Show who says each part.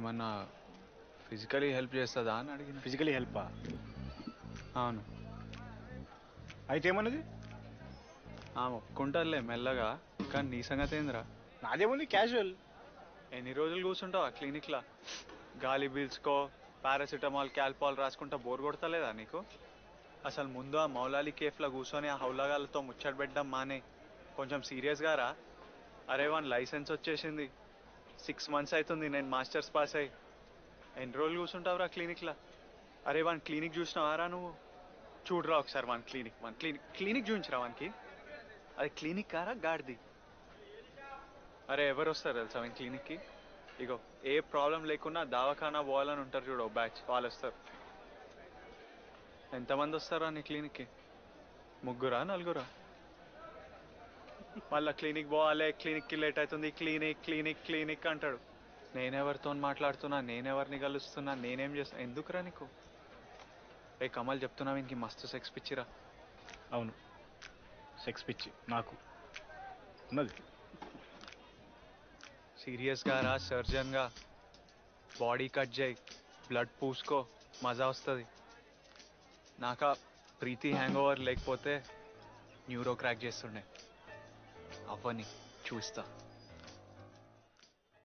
Speaker 1: ఏమన్నా physically help చేస్తుందా అని అడిగిన
Speaker 2: ఫిజికలీ హెల్పా
Speaker 1: అవును
Speaker 2: అయితే ఏమన్నది
Speaker 1: ఆమె ఒప్పుకుంటారులే మెల్లగా కానీ నీ సంగతి ఏందిరా
Speaker 2: నాదేముంది క్యాజువల్
Speaker 1: ఎన్ని రోజులు కూర్చుంటావు ఆ క్లినిక్లో గాలి పీల్చుకో పారాసిటమాల్ క్యాల్పాల్ రాసుకుంటా బోర్ కొడతలేదా నీకు అసలు ముందు ఆ మౌలాలి కేఫ్లో కూర్చొని ఆ హౌలగాలతో ముచ్చట పెట్టడం మానే కొంచెం సీరియస్గా రా అరే వన్ లైసెన్స్ వచ్చేసింది సిక్స్ మంత్స్ అవుతుంది నేను మాస్టర్స్ పాస్ అయ్యి ఎన్ని రోజులు కూర్చుంటావురా క్లినిక్లో అరే వన్ క్లినిక్ చూసినావారా నువ్వు చూడరా ఒకసారి one clinic one clinic clinic చూపించరా వానికి అది క్లినిక్ కారా గాడిది అరే ఎవరు వస్తారు తెలుసా మీ క్లినిక్కి ఇగో ఏ ప్రాబ్లం లేకున్నా దవాఖానా పోవాలని ఉంటారు చూడు బ్యాచ్ వాళ్ళు వస్తారు ఎంతమంది వస్తారా నీ క్లినిక్కి ముగ్గురా నలుగురా మళ్ళా క్లినిక్ పోవాలి క్లినిక్కి లేట్ అవుతుంది క్లినిక్ క్లినిక్ క్లినిక్ అంటాడు నేనెవరితో మాట్లాడుతున్నా నేనెవరిని కలుస్తున్నా నేనేం చేస్తున్నా ఎందుకురా నీకు ఏ కమల్ చెప్తున్నా వీనికి మస్తు సెక్స్ పిచ్చిరా
Speaker 2: అవును సెక్స్ పిచ్చి నాకు ఉన్నది
Speaker 1: సీరియస్గా రా సర్జన్గా బాడీ కట్ చేయి బ్లడ్ పూసుకో మజా వస్తుంది నాక ప్రీతి హ్యాంగ్ ఓవర్ లేకపోతే న్యూరో క్రాక్ చేస్తుండే అవ్వని చూస్తా